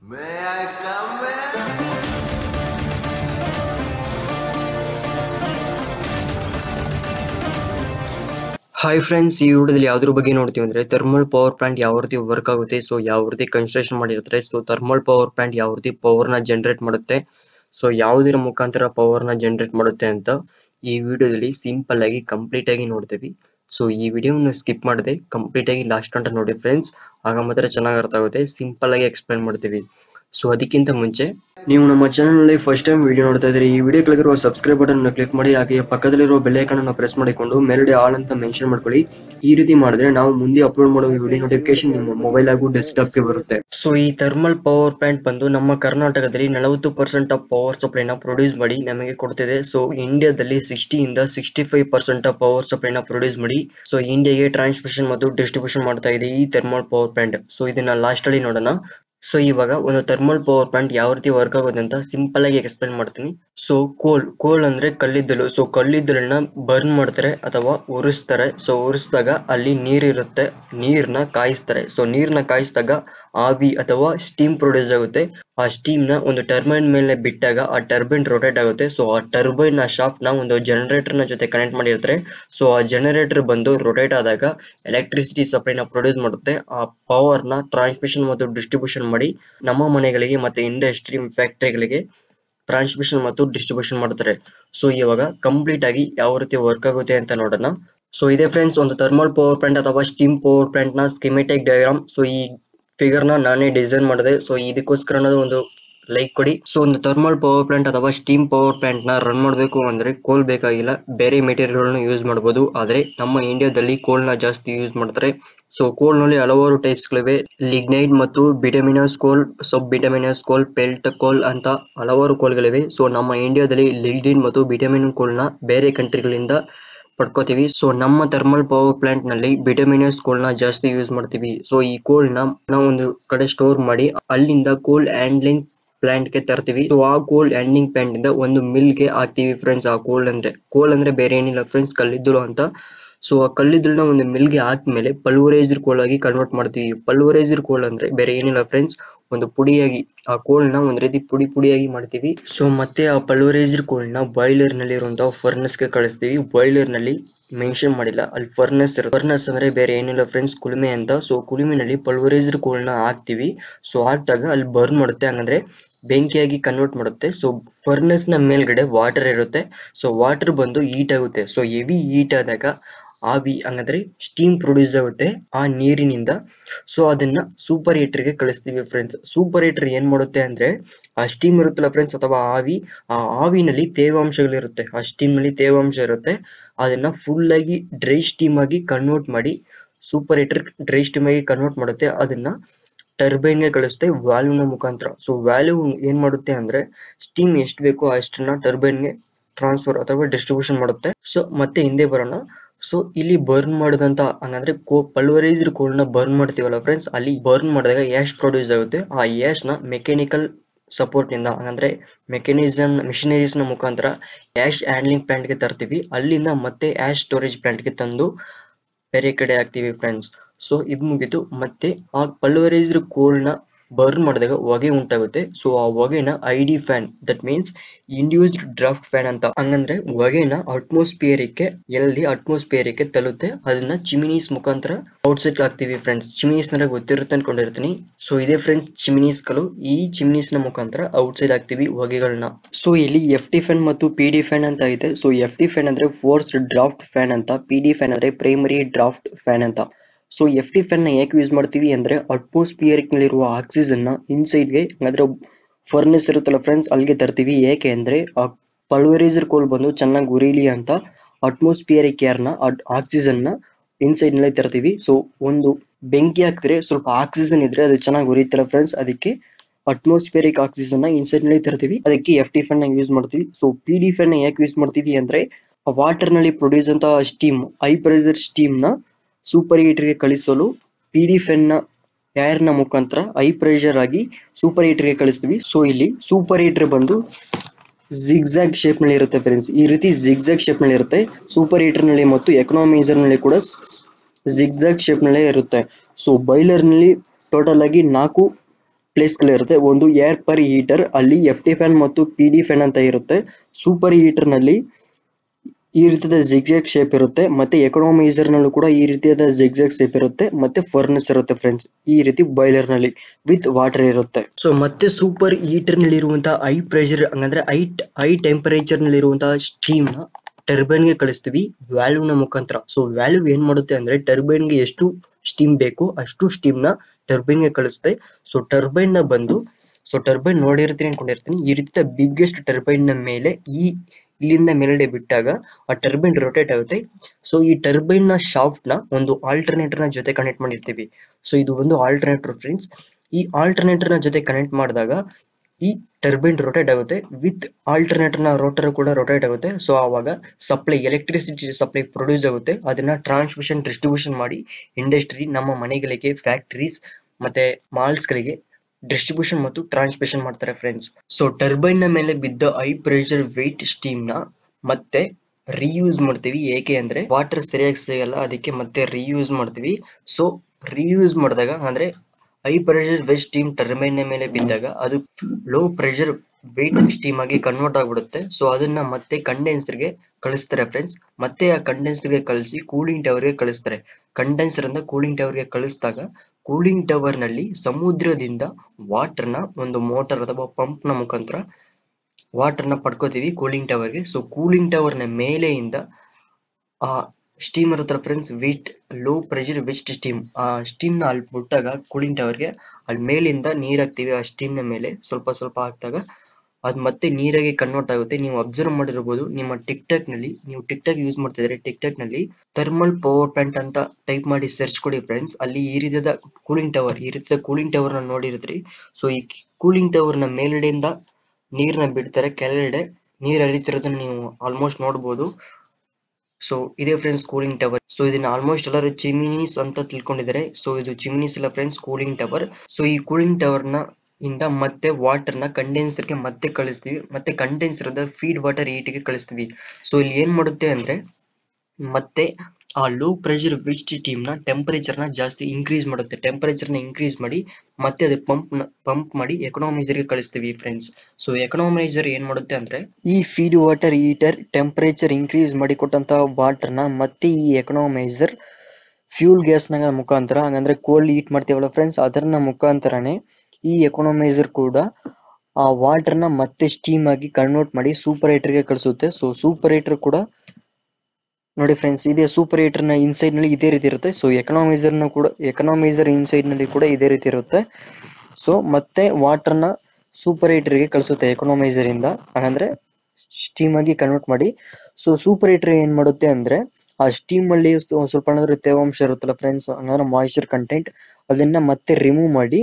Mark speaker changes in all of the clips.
Speaker 1: May I come in?
Speaker 2: Hi friends ಈ ವಿಡಿಯೋದಲ್ಲಿ ಯಾವ್ದ್ರ ಬಗ್ಗೆ ನೋಡ್ತೀವಿ ಅಂದ್ರೆ ಥರ್ಮಲ್ ಪವರ್ ಪ್ಲಾಂಟ್ ಯಾವ ರೀತಿ ವರ್ಕ್ ಆಗುತ್ತೆ ಸೊ ಯಾವ ರೀತಿ ಕನ್ಸ್ಟ್ರಕ್ಷನ್ ಮಾಡಿರ್ತಾರೆ ಸೊ ಥರ್ಮಲ್ ಪವರ್ ಪ್ಲಾಂಟ್ ಯಾವ ರೀತಿ ಪವರ್ ನ ಜನರೇಟ್ ಮಾಡುತ್ತೆ ಸೊ ಯಾವುದರ ಮುಖಾಂತರ ಪವರ್ ನ ಜನರೇಟ್ ಮಾಡುತ್ತೆ ಅಂತ ಈ ವಿಡಿಯೋದಲ್ಲಿ ಸಿಂಪಲ್ ಆಗಿ ಕಂಪ್ಲೀಟ್ ಆಗಿ ನೋಡ್ತೀವಿ ಸೊ ಈ ವಿಡಿಯೋನ ಸ್ಕಿಪ್ ಮಾಡದೆ ಕಂಪ್ಲೀಟ್ ಆಗಿ ಲಾಸ್ಟ್ ಗಂಟ ನೋಡಿ ಫ್ರೆಂಡ್ಸ್ ಆಗ ಮಾತ್ರ ಚೆನ್ನಾಗಿ ಅರ್ಥ ಆಗುತ್ತೆ ಸಿಂಪಲ್ ಆಗಿ ಎಕ್ಸ್ಪ್ಲೈನ್ ಮಾಡ್ತೀವಿ ಸೊ ಅದಕ್ಕಿಂತ ಮುಂಚೆ ನೀವು ನಮ್ಮ ಚಾನಲ್ ನಲ್ಲಿ ಫಸ್ಟ್ ಟೈಮ್ ವಿಡಿಯೋ ನೋಡ್ತಾ ಇದ್ರೆ ಈ ವಿಡಿಯೋ ಕೆಳಗಿರುವ ಸಬ್ಸ್ಕ್ರೈಬ್ ಬಟನ್ ಕ್ಲಿಕ್ ಮಾಡಿ ಹಾಗೆ ಪಕ್ಕದಲ್ಲಿರುವ ಬೆಲ್ ಐಕಾನ್ ಅನ್ನು ಪ್ರೆಸ್ ಮಾಡಿಕೊಂಡು ಮೇಲ್ಗಡೆ ಆಲ್ ಅಂತ ಮೆನ್ಷನ್ ಮಾಡ್ಕೊಳ್ಳಿ ಈ ರೀತಿ ಮಾಡಿದ್ರೆ ನಾವು ಮುಂದೆ ಅಪ್ಲೋಡ್ ಮಾಡುವ ವಿಡಿಯೋ ನೋಟಿಫಿಕೇಶನ್ ನಿಮ್ಮ ಮೊಬೈಲ್ ಹಾಗೂ ಡೆಸ್ಕ್ಟಾಪ್ ಗೆ ಬರುತ್ತೆ ಸೊ ಈ ಥರ್ಮಲ್ ಪವರ್ ಪ್ಲಾಂಟ್ ಬಂದು ನಮ್ಮ ಕರ್ನಾಟಕದಲ್ಲಿ ನಲವತ್ತು ಪರ್ಸೆಂಟ್ ಆಫ್ ಪವರ್ ಸಪ್ಲೈನ ಪ್ರೊಡ್ಯೂಸ್ ಮಾಡಿ ನಮಗೆ ಕೊಡ್ತಿದೆ ಸೊ ಇಂಡಿಯಾದಲ್ಲಿ ಸಿಕ್ಸ್ಟಿ ಇಂದ sixty five percent of power ಸಪ್ಲೈನ ಪ್ರೊಡ್ಯೂಸ್ ಮಾಡಿ ಸೊ ಇಂಡಿಯಾಗೆ ಟ್ರಾನ್ಸ್ಮಿಷನ್ ಮತ್ತು ಡಿಸ್ಟ್ರಿಬ್ಯೂಷನ್ ಮಾಡ್ತಾ ಇದೆ ಈ ಥರ್ಮಲ್ ಪವರ್ ಪ್ಲಾಂಟ್ ಸೊ ಇದನ್ನ ಲಾಸ್ಟ್ ಅಲ್ಲಿ ನೋಡೋಣ ಸೊ ಇವಾಗ ಒಂದು ಥರ್ಮಲ್ ಪವರ್ ಪ್ಲಾಂಟ್ ಯಾವ ರೀತಿ ವರ್ಕ್ ಆಗುತ್ತೆ ಅಂತ ಸಿಂಪಲ್ ಆಗಿ ಎಕ್ಸ್ಪ್ಲೈನ್ ಮಾಡ್ತೀನಿ ಸೊ ಕೋಲ್ ಕೋಲ್ ಅಂದ್ರೆ ಕಲ್ಲಿದ್ದಲು ಸೊ ಕಲ್ಲಿದ್ದಲನ್ನ ಬರ್ನ್ ಮಾಡ್ತಾರೆ ಅಥವಾ ಉರಿಸ್ತಾರೆ ಸೊ ಉರಿಸಿದಾಗ ಅಲ್ಲಿ ನೀರಿರುತ್ತೆ ನೀರ್ನ ಕಾಯಿಸ್ತಾರೆ ಸೊ ನೀರ್ನ ಕಾಯಿಸಿದಾಗ ಆವಿ ಅಥವಾ ಸ್ಟೀಮ್ ಪ್ರೊಡ್ಯೂಸ್ ಆಗುತ್ತೆ ಆ ಸ್ಟೀಮ್ ನ ಒಂದು ಟರ್ಬೈನ್ ಮೇಲೆ ಬಿಟ್ಟಾಗ ಆ ಟರ್ಬೈನ್ ರೊಟೇಟ್ ಆಗುತ್ತೆ ಸೊ ಆ ಟರ್ಬೈನ್ ನ ಶಾಫ್ಟ್ ನ ಒಂದು ಜನರೇಟರ್ ನ ಜೊತೆ ಕನೆಕ್ಟ್ ಮಾಡಿರ್ತಾರೆ ಸೊ ಆ ಜನರೇಟರ್ ಬಂದು ರೊಟೇಟ್ ಆದಾಗ ಎಲೆಕ್ಟ್ರಿಸಿಟಿ ಸಪ್ಲೈನ ಪ್ರೊಡ್ಯೂಸ್ ಮಾಡುತ್ತೆ ಆ ಪವರ್ ನ ಟ್ರಾನ್ಸ್ಮಿಷನ್ ಮತ್ತು ಡಿಸ್ಟ್ರಿಬ್ಯೂಷನ್ ಮಾಡಿ ನಮ್ಮ ಮನೆಗಳಿಗೆ ಮತ್ತೆ ಇಂಡಸ್ಟ್ರಿ ಫ್ಯಾಕ್ಟರಿಗಳಿಗೆ ಟ್ರಾನ್ಸ್ಮಿಷನ್ ಮತ್ತು ಡಿಸ್ಟ್ರಿಬ್ಯೂಷನ್ ಮಾಡ್ತಾರೆ ಸೊ ಇವಾಗ ಕಂಪ್ಲೀಟ್ ಆಗಿ ಯಾವ ರೀತಿ ವರ್ಕ್ ಆಗುತ್ತೆ ಅಂತ ನೋಡೋಣ ಸೊ ಇದೇ ಫ್ರೆಂಡ್ಸ್ ಒಂದು ಥರ್ಮಲ್ ಪವರ್ ಪ್ಲಾಂಟ್ ಅಥವಾ ಸ್ಟೀಮ್ ಪವರ್ ಪ್ಲಾಂಟ್ ನ ಸ್ಕಿಮೆಟಿಕ್ ಡಯಾಗ್ರಾಮ್ ಸೊ ಈ ಫಿಗರ್ ನ ನಾನೇ ಡಿಸೈನ್ ಮಾಡಿದೆ ಸೊ ಇದಕ್ಕೋಸ್ಕರ ಒಂದು ಲೈಕ್ ಕೊಡಿ ಸೊ ಒಂದು ಥರ್ಮಲ್ ಪವರ್ ಪ್ಲಾಂಟ್ ಅಥವಾ ಸ್ಟೀಮ್ ಪವರ್ ಪ್ಲಾಂಟ್ ನ ರನ್ ಮಾಡಬೇಕು ಅಂದ್ರೆ ಕೋಲ್ ಬೇಕಾಗಿಲ್ಲ ಬೇರೆ ಮೆಟೀರಿಯಲ್ ಯೂಸ್ ಮಾಡಬಹುದು ಆದ್ರೆ ನಮ್ಮ ಇಂಡಿಯಾದಲ್ಲಿ ಕೋಲ್ ನ ಜಾಸ್ತಿ ಯೂಸ್ ಮಾಡ್ತಾರೆ ಸೊ ಕೋಲ್ ನಲ್ಲಿ ಹಲವಾರು ಟೈಪ್ಸ್ ಗಳಿವೆ ಲಿಗ್ನೈಟ್ ಮತ್ತು ಬಿಟಮಿನಸ್ ಕೋಲ್ ಸಬ್ ಬಿಟಮಿನಸ್ ಕೋಲ್ ಪೆಲ್ಟ್ ಕೋಲ್ ಅಂತ ಹಲವಾರು ಕೋಲ್ಗಳಿವೆ ಸೊ ನಮ್ಮ ಇಂಡಿಯಾದಲ್ಲಿ ಲಿಗ್ನೈಟ್ ಮತ್ತು ಬಿಟಮಿನ್ ಕೋಲ್ ನ ಬೇರೆ ಕಂಟ್ರಿಗಳಿಂದ ಪಡ್ಕೋತೀವಿ ಸೊ ನಮ್ಮ ಥರ್ಮಲ್ ಪವರ್ ಪ್ಲಾಂಟ್ ನಲ್ಲಿ ಬಿಟಮಿನಸ್ ಕೋಲ್ ನ ಜಾಸ್ತಿ ಯೂಸ್ ಮಾಡ್ತೀವಿ ಸೊ ಈ ಕೋಲ್ ನ ನಾವು ಒಂದು ಕಡೆ ಸ್ಟೋರ್ ಮಾಡಿ ಅಲ್ಲಿಂದ ಕೋಲ್ ಹ್ಯಾಂಡ್ಲಿಂಗ್ ಪ್ಲಾಂಟ್ ಗೆ ತರ್ತೀವಿ ಸೊ ಆ ಕೋಲ್ ಹ್ಯಾಂಡ್ಲಿಂಗ್ ಪ್ಲಾಂಟ್ ಇಂದ ಒಂದು ಮಿಲ್ ಗೆ ಹಾಕ್ತಿವಿ ಫ್ರೆಂಡ್ಸ್ ಆ ಕೋಲ್ ಅಂದ್ರೆ ಕೋಲ್ ಅಂದ್ರೆ ಬೇರೆ ಏನಿಲ್ಲ ಫ್ರೆಂಡ್ಸ್ ಕಲ್ಲಿದ್ದಲು ಅಂತ ಸೊ ಆ ಕಲ್ಲಿದ್ದಲನ್ನ ಒಂದು ಮಿಲ್ಗೆ ಹಾಕಿದ್ಮೇಲೆ ಪಲ್ವರೈಸರ್ ಕೋಲ್ ಆಗಿ ಕನ್ವರ್ಟ್ ಮಾಡ್ತೀವಿ ಪಲ್ವರೈಸರ್ ಕೋಲ್ ಅಂದ್ರೆ ಬೇರೆ ಏನಿಲ್ಲ ಫ್ರೆಂಡ್ಸ್ ಒಂದು ಪುಡಿಯಾಗಿ ಆ ಕೋಲ್ನ ಒಂದ್ ರೀತಿ ಪುಡಿ ಪುಡಿಯಾಗಿ ಮಾಡ್ತೀವಿ ಸೊ ಮತ್ತೆ ಆ ಪಲ್ವರೈಸರ್ ಕೋಲ್ನ ಬಾಯ್ಲರ್ ನಲ್ಲಿ ಇರುವಂತಹ ಫರ್ನೆಸ್ ಗೆ ಕಳಿಸ್ತೀವಿ ಬಾಯ್ಲರ್ ನಲ್ಲಿ ಮೆನ್ಷನ್ ಮಾಡಿಲ್ಲ ಅಲ್ಲಿ ಫರ್ನೆಸ್ ಫರ್ನೆಸ್ ಅಂದ್ರೆ ಬೇರೆ ಏನಿಲ್ಲ ಫ್ರೆಂಡ್ಸ್ ಕುಲುಮೆ ಅಂತ ಸೊ ಕುಲುಮೆನಲ್ಲಿ ಪಲ್ವರೈಸರ್ ಕೋಲ್ನ ಹಾಕ್ತಿವಿ ಸೊ ಹಾಕಿದಾಗ ಅಲ್ಲಿ ಬರ್ನ್ ಮಾಡುತ್ತೆ ಹಂಗಂದ್ರೆ ಬೆಂಕಿಯಾಗಿ ಕನ್ವರ್ಟ್ ಮಾಡುತ್ತೆ ಸೊ ಫರ್ನೆಸ್ ನ ಮೇಲ್ಗಡೆ ವಾಟರ್ ಇರುತ್ತೆ ಸೊ ವಾಟರ್ ಬಂದು ಹೀಟ್ ಆಗುತ್ತೆ ಸೊ ಹೆವಿ ಹೀಟ್ ಆದಾಗ ಆವಿ ಹಂಗಂದ್ರೆ ಸ್ಟೀಮ್ ಪ್ರೊಡ್ಯೂಸ್ ಆಗುತ್ತೆ ಆ ನೀರಿನಿಂದ ಸೊ ಅದನ್ನ ಸೂಪರ್ ಹೀಟರ್ ಗೆ ಕಳಿಸ್ತೀವಿ ಫ್ರೆಂಡ್ಸ್ ಸೂಪರ್ ಹೀಟರ್ ಏನ್ ಮಾಡುತ್ತೆ ಅಂದ್ರೆ ಆ ಸ್ಟೀಮ್ ಇರುತ್ತಲ್ಲ ಫ್ರೆಂಡ್ಸ್ ಅಥವಾ ಆವಿ ಆ ಆವಿನಲ್ಲಿ ತೇವಾಂಶಗಳಿರುತ್ತೆ ಆ ಸ್ಟೀಮ್ ನಲ್ಲಿ ತೇವಾಂಶ ಇರುತ್ತೆ ಅದನ್ನ ಫುಲ್ ಆಗಿ ಡ್ರೈ ಸ್ಟೀಮ್ ಆಗಿ ಕನ್ವರ್ಟ್ ಮಾಡಿ ಸೂಪರ್ ಹೀಟರ್ ಡ್ರೈ ಸ್ಟೀಮ್ ಆಗಿ ಕನ್ವರ್ಟ್ ಮಾಡುತ್ತೆ ಅದನ್ನ ಟರ್ಬೈನ್ ಗೆ ಕಳಿಸುತ್ತೆ ವ್ಯಾಲ್ವ್ ನ ಮುಖಾಂತರ ಸೊ ವ್ಯಾಲ್ವ್ ಏನ್ ಮಾಡುತ್ತೆ ಅಂದ್ರೆ ಸ್ಟೀಮ್ ಎಷ್ಟು ಬೇಕೋ ಅಷ್ಟನ್ನ ಟರ್ಬೈನ್ ಗೆ ಟ್ರಾನ್ಸ್ಫರ್ ಅಥವಾ ಡಿಸ್ಟ್ರಿಬ್ಯೂಷನ್ ಮಾಡುತ್ತೆ ಸೊ ಮತ್ತೆ ಹಿಂದೆ ಬರೋಣ ಸೊ ಇಲ್ಲಿ ಬರ್ನ್ ಮಾಡಿದಂತ ಹಂಗಂದ್ರೆ ಕೋ ಪಲ್ವರೈಸ್ಡ್ ಕೋಲ್ ನ ಬರ್ನ್ ಮಾಡ್ತೀವಲ್ಲ ಫ್ರೆಂಡ್ಸ್ ಅಲ್ಲಿ ಬರ್ನ್ ಮಾಡಿದಾಗ ಯಾಶ್ ಪ್ರೊಡ್ಯೂಸ್ ಆಗುತ್ತೆ ಆ ಯಾಶ್ ನ ಮೆಕ್ಯಾನಿಕಲ್ ಸಪೋರ್ಟ್ ನಿಂದ ಹಂಗಂದ್ರೆ ಮೆಕ್ಯಾನಿಸಮ್ ಮಿಷನರೀಸ್ ನ ಮುಖಾಂತರ ಯಾಶ್ ಹ್ಯಾಂಡ್ಲಿಂಗ್ ಪ್ಲಾಂಟ್ ಗೆ ತರ್ತೀವಿ ಅಲ್ಲಿಂದ ಮತ್ತೆ ಯಾಶ್ ಸ್ಟೋರೇಜ್ ಪ್ಲಾಂಟ್ ಗೆ ತಂದು ಬೇರೆ ಕಡೆ ಹಾಕ್ತಿವಿ ಫ್ರೆಂಡ್ಸ್ ಸೊ ಇದು ಮುಗಿತು ಮತ್ತೆ ಆ ಪಲ್ವರೈಸ್ಡ್ ಕೋಲ್ ನ ಬರ್ನ್ ಮಾಡಿದಾಗ ಹೊಗೆ ಉಂಟಾಗುತ್ತೆ ಸೊ ಆ ಹೊಗೆನ I D fan that means induced draft fan ಅಂತ ಹಂಗಂದ್ರೆ ಹೊಗೆನ ಅಟ್ಮಾಸ್ಫಿಯರಿಕ್ಕೆ ಎಲ್ಲಿ ಅಟ್ಮಾಸ್ಫಿಯರಿಕ್ಕೆ ತಲುತ್ತೆ ಅದನ್ನ ಚಿಮಿನೀಸ್ ಮುಖಾಂತರ ಔಟ್ಸೈಡ್ ಹಾಕ್ತಿವಿ ಫ್ರೆಂಡ್ಸ್ ಚಿಮಿನೀಸ್ ಅಂದ್ರೆ ಗೊತ್ತಿರುತ್ತೆ ಅನ್ಕೊಂಡಿರ್ತೀನಿ ಸೊ ಇದೇ ಫ್ರೆಂಡ್ಸ್ ಚಿಮಿನೀಸ್ ಗಳು ಈ ಚಿಮಿನೀಸ್ ನ ಮುಖಾಂತರ ಔಟ್ಸೈಡ್ ಹಾಕ್ತಿವಿ ಹೊಗೆಗಳನ್ನ ಸೊ ಇಲ್ಲಿ ಎಫ್ ಟಿ ಫ್ಯಾನ್ ಮತ್ತು ಪಿ ಡಿ ಫ್ಯಾನ್ ಅಂತ ಇದೆ ಸೊ ಎಫ್ ಟಿ ಫ್ಯಾನ್ ಅಂದ್ರೆ ಫೋರ್ಸ್ ಡ್ರಾಫ್ಟ್ ಫ್ಯಾನ್ ಅಂತ ಪಿ ಡಿ ಫ್ಯಾನ್ ಅಂದ್ರೆ ಪ್ರೈಮರಿ ಡ್ರಾಫ್ಟ್ ಫ್ಯಾನ್ ಅಂತ ಸೊ ಎಫ್ ಟಿ ಫ್ಯಾನ್ ನ ಯಾಕೆ ಯೂಸ್ ಮಾಡ್ತೀವಿ ಅಂದ್ರೆ ಅಟ್ಮಾಸ್ಫಿಯರಿಕ್ ನಲ್ಲಿರುವ ಆಕ್ಸಿಜನ್ ನ ಇನ್ಸೈಡ್ ಗೆ ಅಂದ್ರೆ ಫರ್ನೆಸ್ ಇರುತ್ತಲ್ಲ ಫ್ರೆಂಡ್ಸ್ ಅಲ್ಲಿಗೆ ತರ್ತೀವಿ ಏಕೆ ಅಂದ್ರೆ ಆ ಪಲ್ವರೈಸರ್ ಕೋಲ್ ಬಂದು ಚೆನ್ನಾಗಿ ಉರಿಲಿ ಅಂತ ಅಟ್ಮಾಸ್ಫಿಯರಿಕ್ ಏರ್ ನ ಆಕ್ಸಿಜನ್ ನ ಇನ್ಸೈಡ್ ನಲ್ಲಿ ತರ್ತೀವಿ ಸೊ ಒಂದು ಬೆಂಕಿ ಹಾಕಿದ್ರೆ ಸ್ವಲ್ಪ ಆಕ್ಸಿಜನ್ ಇದ್ರೆ ಅದು ಚೆನ್ನಾಗಿ ಉರಿಯುತ್ತಲ್ಲ ಫ್ರೆಂಡ್ಸ್ ಅದಕ್ಕೆ ಅಟ್ಮಾಸ್ಫಿಯರಿಕ್ ಆಕ್ಸಿಜನ್ ನ ಇನ್ಸೈಡ್ ನಲ್ಲಿ ತರ್ತೀವಿ ಅದಕ್ಕೆ ಎಫ್ ಟಿ ಫ್ಯಾನ್ ನ ಯೂಸ್ ಮಾಡ್ತೀವಿ ಸೊ ಪಿ ಡಿ ಫ್ಯಾನ್ ನ ಯಾಕೆ ಯೂಸ್ ಮಾಡ್ತೀವಿ ಅಂದ್ರೆ ವಾಟರ್ ನಲ್ಲಿ ಪ್ರೊಡ್ಯೂಸ್ ಅಂತ ಸ್ಟೀಮ್ ಹೈ ಪ್ರೆಷರ್ ಸ್ಟೀಮ್ ನ ಸೂಪರ್ ಹೀಟರ್ ಗೆ ಕಳಿಸಲು ಪಿ ಡಿ ಫ್ಯಾನ್ ನ ಏರ್ ನ ಮುಖಾಂತರ ಹೈ ಪ್ರೆಷರ್ ಆಗಿ ಸೂಪರ್ ಹೀಟರ್ ಗೆ ಕಳಿಸ್ತೀವಿ ಸೊ ಇಲ್ಲಿ ಸೂಪರ್ ಹೀಟರ್ ಬಂದು ಜಿಗ್ಜಾಗ್ ಶೇಪ್ ನಲ್ಲಿ ಇರುತ್ತೆ ಫ್ರೆಂಡ್ಸ್ ಈ ರೀತಿ ಜಿಗ್ಜಾಗ್ ಶೇಪ್ ನಲ್ಲಿ ಇರುತ್ತೆ ಸೂಪರ್ ಹೀಟರ್ ನಲ್ಲಿ ಮತ್ತು ಎಕನಾಮೈಸರ್ ನಲ್ಲಿ ಕೂಡ ಜಿಗ್ಜಾಗ್ ಶೇಪ್ ನಲ್ಲೇ ಇರುತ್ತೆ ಸೊ ಬಾಯ್ಲರ್ ನಲ್ಲಿ ಟೋಟಲ್ ಆಗಿ ನಾಲ್ಕು ಪ್ಲೇಸ್ಗಳಿರುತ್ತೆ ಒಂದು ಏರ್ ಪರ್ ಹೀಟರ್ ಅಲ್ಲಿ ಎಫ್ ಟಿ ಫ್ಯಾನ್ ಮತ್ತು ಪಿ ಡಿ ಫ್ಯಾನ್ ಅಂತ ಇರುತ್ತೆ ಸೂಪರ್ ಹೀಟರ್ ನಲ್ಲಿ ಈ ರೀತಿಯಾದ ಜಿಗ್ಜಾಗ್ ಶೇಪ್ ಇರುತ್ತೆ ಮತ್ತೆ ಎಕನಾಮೈಸರ್ ನಲ್ಲೂ ಕೂಡ ಈ ರೀತಿಯಾದ ಜಿಗ್ಜಾಗ್ ಶೇಪ್ ಇರುತ್ತೆ ಮತ್ತೆ ಫರ್ನೆಸ್ ಇರುತ್ತೆ ಫ್ರೆಂಡ್ಸ್ ಈ ರೀತಿ ಬಾಯ್ಲರ್ ನಲ್ಲಿ ವಿತ್ ವಾಟರ್ ಇರುತ್ತೆ ಸೊ ಮತ್ತೆ ಸೂಪರ್ ಹೀಟರ್ ನಲ್ಲಿ ಇರುವಂತಹ ಹೈ ಪ್ರೆಷರ್ ಹಂಗಂದ್ರೆ ಹೈ ಹೈ ಟೆಂಪರೇಚರ್ ನಲ್ಲಿ ಇರುವಂತಹ ಸ್ಟೀಮ್ ನ ಟರ್ಬೈನ್ ಗೆ ಕಳಿಸ್ತೀವಿ ವ್ಯಾಲ್ವ್ ನ ಮುಖಾಂತರ ಸೊ ವ್ಯಾಲ್ವ್ ಏನ್ ಮಾಡುತ್ತೆ ಅಂದ್ರೆ ಟರ್ಬೈನ್ ಗೆ ಎಷ್ಟು ಸ್ಟೀಮ್ ಬೇಕು ಅಷ್ಟು ಸ್ಟೀಮ್ ನ ಟರ್ಬೈನ್ ಗೆ ಕಳಿಸುತ್ತೆ ಸೊ ಟರ್ಬೈನ್ ನ ಬಂದು ಸೊ ಟರ್ಬೈನ್ ನೋಡಿರ್ತೀನಿ ಅನ್ಕೊಂಡಿರ್ತೀನಿ ಈ ರೀತಿ ಬಿಗ್ಗೆಸ್ಟ್ ಟರ್ಬೈನ್ ನ ಮೇಲೆ ಈ ಇಲ್ಲಿಂದ ಮೇಲ್ಗಡೆ ಬಿಟ್ಟಾಗ ಆ ಟರ್ಬೈನ್ ರೊಟೇಟ್ ಆಗುತ್ತೆ ಸೊ ಈ ಟರ್ಬೈನ್ ನ ಶಾಫ್ಟ್ ನ ಒಂದು ಆಲ್ಟರ್ನೇಟರ್ ನ ಜೊತೆ ಕನೆಕ್ಟ್ ಮಾಡಿರ್ತೀವಿ ಸೊ ಇದು ಒಂದು ಆಲ್ಟರ್ನೇಟರ್ ಫ್ರೆಂಡ್ಸ್ ಈ ಆಲ್ಟರ್ನೇಟರ್ ನ ಜೊತೆ ಕನೆಕ್ಟ್ ಮಾಡಿದಾಗ ಈ ಟರ್ಬೈನ್ ರೊಟೇಟ್ ಆಗುತ್ತೆ ವಿತ್ ಆಲ್ಟರ್ನೇಟರ್ ನ ರೋಟರ್ ಕೂಡ ರೊಟೇಟ್ ಆಗುತ್ತೆ ಸೊ ಆವಾಗ ಸಪ್ಲೈ ಎಲೆಕ್ಟ್ರಿಸಿಟಿ ಸಪ್ಲೈ ಪ್ರೊಡ್ಯೂಸ್ ಆಗುತ್ತೆ ಅದನ್ನ ಟ್ರಾನ್ಸ್ಮಿಷನ್ ಡಿಸ್ಟ್ರಿಬ್ಯೂಷನ್ ಮಾಡಿ ಇಂಡಸ್ಟ್ರಿ ನಮ್ಮ ಮನೆಗಳಿಗೆ ಫ್ಯಾಕ್ಟರೀಸ್ ಮತ್ತೆ ಮಾಲ್ಸ್ ಗಳಿಗೆ ಡಿಸ್ಟ್ರಿಬ್ಯೂಷನ್ ಮತ್ತು ಟ್ರಾನ್ಸ್ಮಿಷನ್ ಮಾಡ್ತಾರೆ ಫ್ರೆಂಡ್ಸ್ ಸೊ ಟರ್ಬೈನ್ ನ ಮೇಲೆ ಬಿದ್ದ ಹೈ ಪ್ರೆಷರ್ ವೆಯ್ಟ್ ಸ್ಟೀಮ್ ನ ಮತ್ತೆ ರೀಯೂಸ್ ಮಾಡ್ತೀವಿ ಏಕೆ ಅಂದ್ರೆ ವಾಟರ್ ಸರಿಯಾಗಿ ಸಿಗಲ್ಲ ಅದಕ್ಕೆ ಮತ್ತೆ ರೀಯೂಸ್ ಮಾಡ್ತೀವಿ ಸೊ ರೀಯೂಸ್ ಮಾಡಿದಾಗ ಅಂದ್ರೆ high pressure waste steam turbine ನ ಮೇಲೆ ಬಿದ್ದಾಗ ಅದು ಲೋ ಪ್ರೆಷರ್ ವೆಯ್ಟ್ ಸ್ಟೀಮ್ ಆಗಿ ಕನ್ವರ್ಟ್ ಆಗ್ಬಿಡುತ್ತೆ ಸೊ ಅದನ್ನ ಮತ್ತೆ ಕಂಡೆನ್ಸರ್ ಗೆ ಕಳಿಸ್ತಾರೆ ಫ್ರೆಂಡ್ಸ್ ಮತ್ತೆ ಆ ಕಂಡೆನ್ಸರ್ ಗೆ ಕಳಿಸಿ ಕೂಲಿಂಗ್ ಟವರ್ ಗೆ ಕಳಿಸ್ತಾರೆ ಕಂಡೆನ್ಸರ್ ಇಂದ ಕೂಲಿಂಗ್ ಟವರ್ ಗೆ ಕಳಿಸಿದಾಗ ಕೂಲಿಂಗ್ ಟವರ್ ನಲ್ಲಿ ಸಮುದ್ರದಿಂದ ವಾಟರ್ ನ ಒಂದು ಮೋಟಾರ್ ಅಥವಾ ಪಂಪ್ ನ ಮುಖಾಂತರ ವಾಟರ್ ನ ಪಡ್ಕೋತೀವಿ ಕೂಲಿಂಗ್ ಟವರ್ ಗೆ ಸೊ ಕೂಲಿಂಗ್ ಟವರ್ ನ ಮೇಲೆಯಿಂದ ಆ ಸ್ಟೀಮ್ ಇರುತ್ತಲ್ಲ friends with low pressure waste steam ಆ ಸ್ಟೀಮ್ ನ ಅಲ್ಲಿ ಬಿಟ್ಟಾಗ ಕೂಲಿಂಗ್ ಟವರ್ ಗೆ ಅಲ್ಲಿ ಮೇಲಿಂದ ನೀರ್ ಹಾಕ್ತಿವಿ ಆ ಸ್ಟೀಮ್ ನ ಮೇಲೆ ಸ್ವಲ್ಪ ಸ್ವಲ್ಪ ಹಾಕಿದಾಗ ಅದ್ ಮತ್ತೆ ನೀರಾಗಿ ಕನ್ವರ್ಟ್ ಆಗುತ್ತೆ ನೀವು ಅಬ್ಸರ್ವ್ ಮಾಡಿರ್ಬೋದು ನಿಮ್ಮ ಟಿಕ್ ಟಾಕ್ ನಲ್ಲಿ ನೀವು ಟಿಕ್ ಟಾಕ್ ಯೂಸ್ ಮಾಡ್ತಿದ್ರೆ ಟಿಕ್ ಟಾಕ್ ನಲ್ಲಿ ಥರ್ಮಲ್ ಪವರ್ ಪ್ಲಾಂಟ್ ಅಂತ ಟೈಪ್ ಮಾಡಿ ಸರ್ಚ್ ಕೊಡಿ ಫ್ರೆಂಡ್ಸ್ ಅಲ್ಲಿ ಈ ರೀತಿಯಾದ ಕೂಲಿಂಗ್ ಟವರ್ ಈ ರೀತಿಯ ಕೂಲಿಂಗ್ ಟವರ್ ನ ನೋಡಿರ್ತೀರಿ ಸೊ ಈ ಕೂಲಿಂಗ್ ಟವರ್ ನ ಮೇಲ್ಗಡೆಯಿಂದ ನೀರ್ನ ಬಿಡ್ತಾರೆ ಕೆಳಗಡೆ ನೀರ್ ಹರಿತಿರೋದನ್ನ ನೀವು ಆಲ್ಮೋಸ್ಟ್ ನೋಡ್ಬೋದು ಸೊ ಇದೇ ಫ್ರೆಂಡ್ಸ್ ಕೂಲಿಂಗ್ ಟವರ್ ಸೊ ಇದನ್ನ ಆಲ್ಮೋಸ್ಟ್ ಎಲ್ಲರೂ ಚಿಮಿನೀಸ್ ಅಂತ ತಿಳ್ಕೊಂಡಿದ್ದಾರೆ ಸೊ ಇದು ಚಿಮಿನೀಸ್ ಇಲ್ಲ ಫ್ರೆಂಡ್ಸ್ ಕೂಲಿಂಗ್ ಟವರ್ ಸೊ ಈ ಕೂಲಿಂಗ್ ಟವರ್ ನ ಇಂದ ಮತ್ತೆ ವಾಟರ್ ನ ಕಂಡೆನ್ಸರ್ ಗೆ ಮತ್ತೆ ಕಳಿಸ್ತೀವಿ ಮತ್ತೆ ಕಂಡೆನ್ಸರ್ ಫೀಡ್ ವಾಟರ್ ಗೆ ಕಳಿಸ್ತೀವಿ ಸೊ ಇಲ್ಲಿ ಏನ್ ಮಾಡುತ್ತೆ ಅಂದ್ರೆ ಮತ್ತೆ ಆ ಲೋ ಪ್ರೆಷರ್ ವೆಸ್ಟ್ ಟೀಮ್ ನ ಟೆಂಪರೇಚರ್ ನ ಜಾಸ್ತಿ ಇನ್ಕ್ರೀಸ್ ಮಾಡುತ್ತೆ ಟೆಂಪರೇಚರ್ ನ ಇನ್ಕ್ರೀಸ್ ಮಾಡಿ ಮತ್ತೆ ಅದು ಪಂಪ್ ಪಂಪ್ ಮಾಡಿ ಎಕನಾಮೈಸರ್ ಗೆ ಕಳಿಸ್ತೀವಿ ಫ್ರೆಂಡ್ಸ್ ಸೊ ಎಕನಾಮೈಸರ್ ಏನ್ ಮಾಡುತ್ತೆ ಅಂದ್ರೆ ಈ feed water heater temperature increase ಮಾಡಿ ಕೊಟ್ಟಂತ ವಾಟರ್ ನ ಮತ್ತೆ ಈ ಎಕನಾಮೈಸರ್ ಫ್ಯೂಲ್ ಗ್ಯಾಸ್ ನ ಮುಖಾಂತರ ಹಂಗಂದ್ರೆ ಕೋಲ್ಡ್ ಹೀಟ್ ಮಾಡ್ತೀವಲ್ಲ ಫ್ರೆಂಡ್ಸ್ ಅದರ ಮುಖಾಂತರನೇ ಈ ಎಕನಾಮೈಸರ್ ಕೂಡ ಆ ವಾಟರ್ ನ ಮತ್ತೆ ಸ್ಟೀಮ್ ಆಗಿ ಕನ್ವರ್ಟ್ ಮಾಡಿ ಸೂಪರ್ ಹೀಟರ್ ಗೆ ಕಳಿಸುತ್ತೆ ಸೊ ಸೂಪರ್ ಹೀಟರ್ ಕೂಡ ನೋಡಿ ಫ್ರೆಂಡ್ಸ್ ಇದೇ ಸೂಪರ್ ಹೀಟರ್ ನ ಇನ್ಸೈಡ್ ನಲ್ಲಿ ಇದೇ ರೀತಿ ಇರುತ್ತೆ ಸೊ ಎಕನಾಮೈಸರ್ ನ ಕೂಡ ಎಕನಾಮೈಸರ್ ಇನ್ಸೈಡ್ ನಲ್ಲಿ ಕೂಡ ಇದೇ ರೀತಿ ಇರುತ್ತೆ ಸೊ ಮತ್ತೆ ವಾಟರ್ ನ ಸೂಪರ್ ಹೀಟರ್ ಗೆ ಕಳಿಸುತ್ತೆ ಎಕನಾಮೈಸರ್ ಇಂದ ಅಂದ್ರೆ ಸ್ಟೀಮ್ ಆಗಿ ಕನ್ವರ್ಟ್ ಮಾಡಿ ಸೊ ಸೂಪರ್ ಹೀಟರ್ ಏನ್ ಮಾಡುತ್ತೆ ಅಂದ್ರೆ ಆ ಸ್ಟೀಮ್ ಅಲ್ಲಿ ಸ್ವಲ್ಪ ಏನಾದ್ರು ತೇವಾಂಶ ಇರುತ್ತಲ್ಲ ಫ್ರೆಂಡ್ಸ್ ಹಂಗಂದ್ರೆ ಮಾಯಿಶ್ಚರ್ ಕಂಟೆಂಟ್ ಅದನ್ನ ಮತ್ತೆ ರಿಮೂವ್ ಮಾಡಿ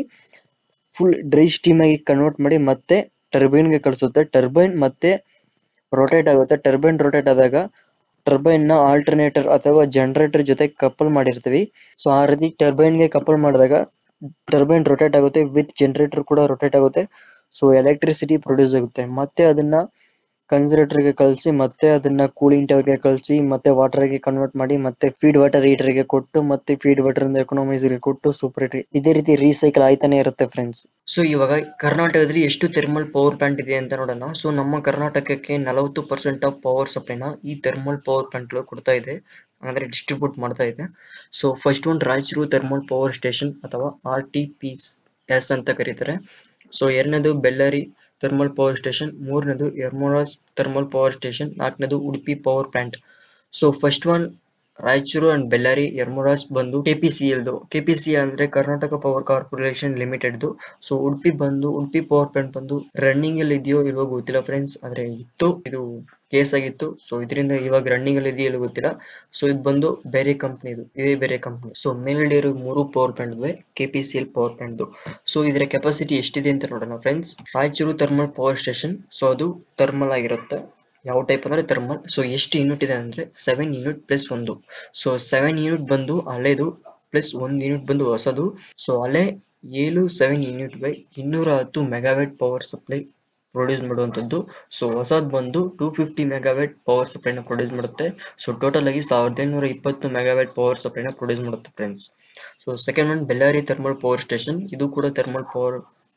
Speaker 2: ಫುಲ್ ಡ್ರೈ ಸ್ಟೀಮ್ ಆಗಿ ಕನ್ವರ್ಟ್ ಮಾಡಿ ಮತ್ತೆ ಟರ್ಬೈನ್ ಗೆ ಕಳಿಸುತ್ತೆ ಟರ್ಬೈನ್ ಮತ್ತೆ ರೊಟೇಟ್ ಆಗುತ್ತೆ ಟರ್ಬೈನ್ ರೊಟೇಟ್ ಆದಾಗ ಟರ್ಬೈನ್ ನ ಆಲ್ಟರ್ನೇಟರ್ ಅಥವಾ ಜನರೇಟರ್ ಜೊತೆ ಕಪಲ್ ಮಾಡಿರ್ತೀವಿ ಸೊ ಆ ರೀತಿ ಟರ್ಬೈನ್ ಗೆ ಕಪಲ್ ಮಾಡಿದಾಗ ಟರ್ಬೈನ್ ರೊಟೇಟ್ ಆಗುತ್ತೆ ವಿತ್ ಜನರೇಟರ್ ಕೂಡ ರೊಟೇಟ್ ಆಗುತ್ತೆ ಸೊ ಎಲೆಕ್ಟ್ರಿಸಿಟಿ ಪ್ರೊಡ್ಯೂಸ್ ಆಗುತ್ತೆ ಮತ್ತೆ ಅದನ್ನ ಕನ್ಸರ್ವೇಟರ್ ಗೆ ಕಳಿಸಿ ಮತ್ತೆ ಅದನ್ನ ಕೂಲಿಂಗ್ ಟವರ್ ಗೆ ಕಳಿಸಿ ಮತ್ತೆ ವಾಟರ್ ಗೆ ಕನ್ವರ್ಟ್ ಮಾಡಿ ಮತ್ತೆ ಫೀಡ್ ವಾಟರ್ ಹೀಟರ್ ಗೆ ಕೊಟ್ಟು ಮತ್ತೆ ಫೀಡ್ ವಾಟರ್ ಇಂದ ಎಕನಾಮೈಸರ್ ಗೆ ಕೊಟ್ಟು ಸೂಪರ್ ಇದೇ ರೀತಿ ರೀಸೈಕಲ್ ಆಯ್ತಾನೆ ಇರುತ್ತೆ ಫ್ರೆಂಡ್ಸ್ ಸೊ ಇವಾಗ ಕರ್ನಾಟಕದಲ್ಲಿ ಎಷ್ಟು ಥರ್ಮಲ್ ಪವರ್ ಪ್ಲಾಂಟ್ ಇದೆ ಅಂತ ನೋಡೋಣ ಸೊ ನಮ್ಮ ಕರ್ನಾಟಕಕ್ಕೆ ನಲವತ್ತು ಪರ್ಸೆಂಟ್ ಆಫ್ ಪವರ್ ಸಪ್ಲೈನ ಈ ಥರ್ಮಲ್ ಪವರ್ ಪ್ಲಾಂಟ್ ಕೊಡ್ತಾ ಇದೆ ಅಂದ್ರೆ ಡಿಸ್ಟ್ರಿಬ್ಯೂಟ್ ಮಾಡ್ತಾ ಇದೆ ಸೊ ಫಸ್ಟ್ ಒಂದು ರಾಯಚೂರು ಥರ್ಮಲ್ ಪವರ್ ಸ್ಟೇಷನ್ ಅಥವಾ ಆರ್ ಟಿ ಪಿ ಎಸ್ ಅಂತ ಕರೀತಾರೆ ಸೊ ಎರಡನೇದು ಬೆಳ್ಳಾರಿ ಥರ್ಮಲ್ ಪವರ್ ಸ್ಟೇಷನ್ ಮೂರನೇದು ಯರ್ಮೋರಾಸ್ ಥರ್ಮಲ್ ಪವರ್ ಸ್ಟೇಷನ್ ನಾಲ್ಕನೇದು Udupi power plant so first one Raichur and Bellary Yermarus ಬಂದು ಕೆಪಿಸಿಎಲ್ದು ಕೆಪಿಸಿ ಅಂದ್ರೆ ಕರ್ನಾಟಕ ಪವರ್ ಕಾರ್ಪೊರೇಷನ್ ಲಿಮಿಟೆಡ್ದು ಸೊ ಉಡುಪಿ ಬಂದು ಉಡುಪಿ ಪವರ್ ಪ್ಲಾಂಟ್ ಬಂದು ರನ್ನಿಂಗ್ ಅಲ್ಲಿ ಇದೆಯೋ ಇಲ್ವೋ ಗೊತ್ತಿಲ್ಲ ಫ್ರೆಂಡ್ಸ್ ಆದ್ರೆ ಇತ್ತು ಇದು ಕೇಸ್ ಆಗಿತ್ತು ಸೊ ಇದರಿಂದ ಇವಾಗ ರನ್ನಿಂಗ್ ಅಲ್ಲಿ ಇದೆಯೋ ಗೊತ್ತಿಲ್ಲ ಸೊ ಇದು ಬಂದು ಬೇರೆ ಕಂಪ್ನಿ ಇದು ಇದೇ ಬೇರೆ ಕಂಪ್ನಿ ಸೊ ಮೇಲ್ಗಡೆ ಇರೋ ಮೂರು ಪವರ್ ಪ್ಲಾಂಟ್ ಇವೆ ಕೆಪಿಸಿಎಲ್ ಪವರ್ ಪ್ಲಾಂಟ್ ಸೊ ಇದರ ಕೆಪಾಸಿಟಿ ಎಷ್ಟಿದೆ ಅಂತ ನೋಡೋಣ friends Raichur thermal power station so ಅದು ಥರ್ಮಲ್ ಆಗಿರುತ್ತೆ ಯಾವ ಟೈಪ್ ಅಂದ್ರೆ ಥರ್ಮಲ್ ಸೊ ಎಷ್ಟು ಯೂನಿಟ್ ಇದೆ ಅಂದ್ರೆ ಸೆವೆನ್ ಯೂನಿಟ್ ಪ್ಲಸ್ ಒಂದು ಸೊ ಸೆವೆನ್ ಯೂನಿಟ್ ಬಂದು ಹಳೆದು ಪ್ಲಸ್ ಒಂದು ಯೂನಿಟ್ ಬಂದು ಹೊಸದು ಸೊ ಹಳೆ ಏಳು ಸೆವೆನ್ ಯೂನಿಟ್ ಬೈ ಇನ್ನೂರ ಹತ್ತು ಮೆಗಾವೇಟ್ ಪವರ್ ಸಪ್ಲೈ ಪ್ರೊಡ್ಯೂಸ್ ಮಾಡುವಂಥದ್ದು ಸೊ ಹೊಸದು ಬಂದು ಟೂ ಫಿಫ್ಟಿ ಮೆಗಾವೇಟ್ ಪವರ್ ಸಪ್ಲೈನ ಪ್ರೊಡ್ಯೂಸ್ ಮಾಡುತ್ತೆ ಸೊ ಟೋಟಲ್ ಆಗಿ ಸಾವಿರದ ಐನೂರ ಇಪ್ಪತ್ತು ಮೆಗಾವೇಟ್ ಪವರ್ ಸಪ್ಲೈನ ಪ್ರೊಡ್ಯೂಸ್ ಮಾಡುತ್ತೆ friends so second one Bellary thermal power station ಇದು ಕೂಡ ಥರ್ಮಲ್ ಪವರ್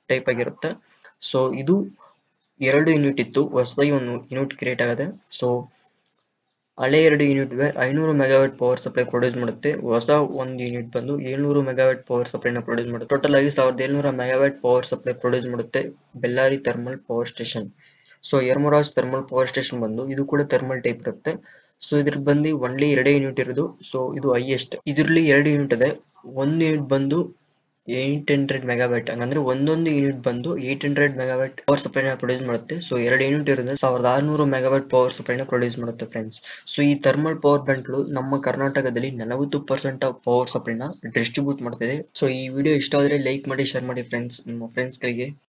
Speaker 2: ಟೈಪ್ ಆಗಿರುತ್ತೆ ಸೊ ಇದು ಎರಡು ಯೂನಿಟ್ ಇತ್ತು ಹೊಸದಾಗಿ ಒಂದು ಯೂನಿಟ್ ಕ್ರಿಯೇಟ್ ಆಗಿದೆ ಸೊ ಹಳೆ ಎರಡು ಯೂನಿಟ್ ಐನೂರು ಮೆಗಾವಾಟ್ ಪವರ್ ಸಪ್ಲೈ ಪ್ರೊಡ್ಯೂಸ್ ಮಾಡುತ್ತೆ ಹೊಸ ಒಂದು ಯೂನಿಟ್ ಬಂದು ಏಳ್ನೂರು ಮೆಗಾವಾಟ್ ಪವರ್ ಸಪ್ಲೈನ ಪ್ರೊಡ್ಯೂಸ್ ಮಾಡುತ್ತೆ ಟೋಟಲ್ ಆಗಿ ಸಾವಿರದ ಏಳ್ನೂರ ಮೆಗಾವಾಟ್ ಪವರ್ ಸಪ್ಲೈ ಪ್ರೊಡ್ಯೂಸ್ ಮಾಡುತ್ತೆ Bellary thermal power station so ಯರ್ಮರಾಜ್ ಥರ್ಮಲ್ ಪವರ್ ಸ್ಟೇಷನ್ ಬಂದು ಇದು ಕೂಡ ಥರ್ಮಲ್ ಟೈಪ್ ಇರುತ್ತೆ ಸೊ ಇದ್ರ ಬಂದು ಒನ್ಲಿ ಎರಡೇ ಯೂನಿಟ್ ಇರೋದು ಸೊ ಇದು ಹೈಯೆಸ್ಟ್ ಇದರಲ್ಲಿ ಎರಡು ಯೂನಿಟ್ ಇದೆ ಒಂದು ಯೂನಿಟ್ ಬಂದು ಏಟ್ ಹಂಡ್ರೆಡ್ ಮೆಗಾವ್ಯಾಟ್ ಹಂಗಂದ್ರೆ ಒಂದೊಂದು ಯೂನಿಟ್ ಬಂದು ಏಟ್ ಹಂಡ್ರೆಡ್ ಮೆಗಾವ್ಯಾಟ್ ಪವರ್ ಸಪ್ಲೈನ ಪ್ರೊಡ್ಯೂಸ್ ಮಾಡುತ್ತೆ ಸೊ ಎರಡು ಯೂನಿಟ್ ಇರೋದು ಸಾವಿರದ ಆರುನೂರು ಮೆಗಾವ್ಯಾಟ್ ಪವರ್ ಸಪ್ಲೈನ ಪ್ರೊಡ್ಯೂಸ್ ಮಾಡುತ್ತೆ ಫ್ರೆಂಡ್ಸ್ ಸೊ ಈ ಥರ್ಮಲ್ ಪವರ್ ಪ್ಲಾಂಟ್ಗಳು ನಮ್ಮ ಕರ್ನಾಟಕದಲ್ಲಿ ನಲವತ್ತು ಪರ್ಸೆಂಟ್ ಆಫ್ ಪವರ್ ಸಪ್ಲೈನ ಡಿಸ್ಟ್ರಿಬ್ಯೂಟ್ ಮಾಡ್ತಿದೆ ಸೊ ಈ ವಿಡಿಯೋ ಇಷ್ಟ ಆದರೆ ಲೈಕ್ ಮಾಡಿ ಶೇರ್ ಮಾಡಿ ಫ್ರೆಂಡ್ಸ್ ನಿಮ್ಮ ಫ್ರೆಂಡ್ಸ್ಗಳಿಗೆ